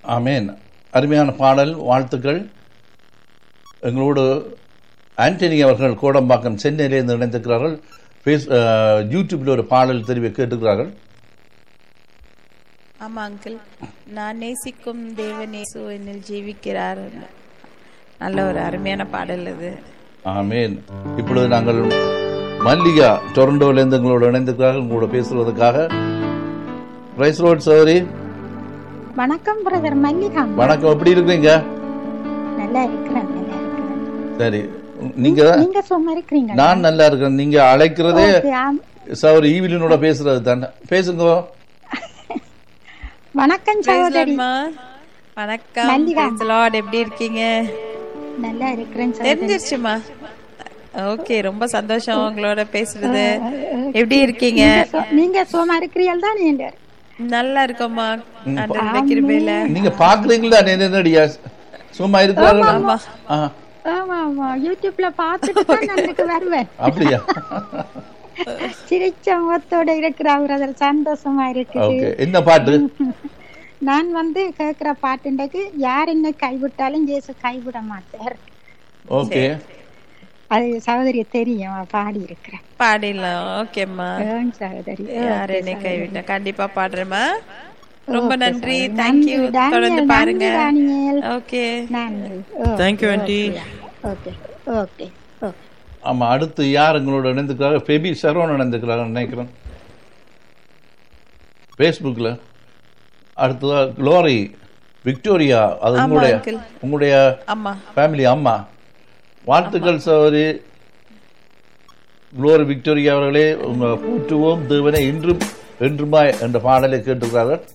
ஆமேன் அருமையான பாடல் வாழ்த்துக்கள் எங்களோடு ஆண்டனி அவர்கள் கோடம்பாக்கம் சென்னையிலிருந்து இணைந்திருக்கிறார்கள் ஃபேஸ் அஹ், யூடியூப்ல ஒரு பாடல் தெரிவி கேட்டுக்கிறார்கள் ஆமா அங்கிள் நான் நேசிக்கும் தேவனேசு என்னில் ஜீவிக்கிறார் நல்ல ஒரு அருமையான பாடல் இது ஆமேன் இப்பொழுது நாங்கள் மல்லிகா டொரண்டோவிலிருந்து எங்களோடு இணைந்திருக்கிறார்கள் உங்களோட பேசுவதற்காக பிரைஸ் ரோட் சௌரி வணக்கம் பிரதர் மல்லிகா வணக்கம் எப்படி இருக்கிறீங்க நல்லா இருக்கிறேன் நல்லா இருக்கிறேன் சரி நீங்க நீங்க சும்மா இருக்கிறீங்க நான் நல்லா இருக்கிறேன் நீங்க அழைக்கிறதே Okay, ஆம். சௌரி ஈவிலினோட பேசுறது தானே பேசுங்க வணக்கம் Praise Lord, சகோதரி மா. வணக்கம் மல்லிகா. Praise the Lord. எப்படி இருக்கீங்க நல்லா இருக்கிறேன் சகோதரி தெரிஞ்சிருச்சுமா ஓகே ரொம்ப சந்தோஷம் உங்களோட பேசுறது எப்படி இருக்கீங்க நீங்க சு- நீங்க சும்மா இருக்கிறீர்கள் தான் நீங்க நல்லா இருக்கோம்மா ஆண்டவருடைய கிருபையில நீங்க பாக்குறீங்களா என்னடியா சும்மா இருக்கிறார்கள் ஆமா ஆ, ஆமா ஆமா யூடியூப்ல பார்த்துட்டு தான் நான் இதுக்கு வருவேன் அப்படியா சிரிச்ச முகத்தோட இருக்கிற பிரதர் சந்தோஷமா இருக்குது ஓகே என்ன பாட்டு நான் வந்து கேட்கிற பாட்டுண்டக்கு யார் என்ன கைவிட்டாலும் இயேசு கைவிட மாட்டார் ஓகே அது சகோதரி தெரியும் பாடி இருக்கிறேன் பாடிடலாம் ஓகேம்மா ஆம் சகோதரி யார் என்னை கைவிட்ட கண்டிப்பா பாடுறேம்மா ரொம்ப Okay, நன்றி சகோதரி. தேங்க்யூ நன்றி, டானியல், தொடர்ந்து நன்றி, பாருங்க டானியல். ஓகே நன்றி Thank you, aunty. Okay okay okay ஆமா அடுத்து யார் எங்களோட இணைந்திருக்கிறாங்க பெபி சரவணன் இணைந்திருக்கிறாங்க நினைக்கிறேன் ஃபேஸ்புக்கில் அடுத்ததா க்ளோரி விக்டோரியா அது ஆமா, உங்களுடைய uncle. உங்களுடைய ஆமா ஃபேமிலி அம்மா வாழ்த்துக்கள் சகோதரி குளோரி விக்டோரியா அவர்களே உங்க போற்றுவோம் தேவனை இன்றும் என்றுமாய் என்ற பாடலை கேட்டிருக்கிறார்கள்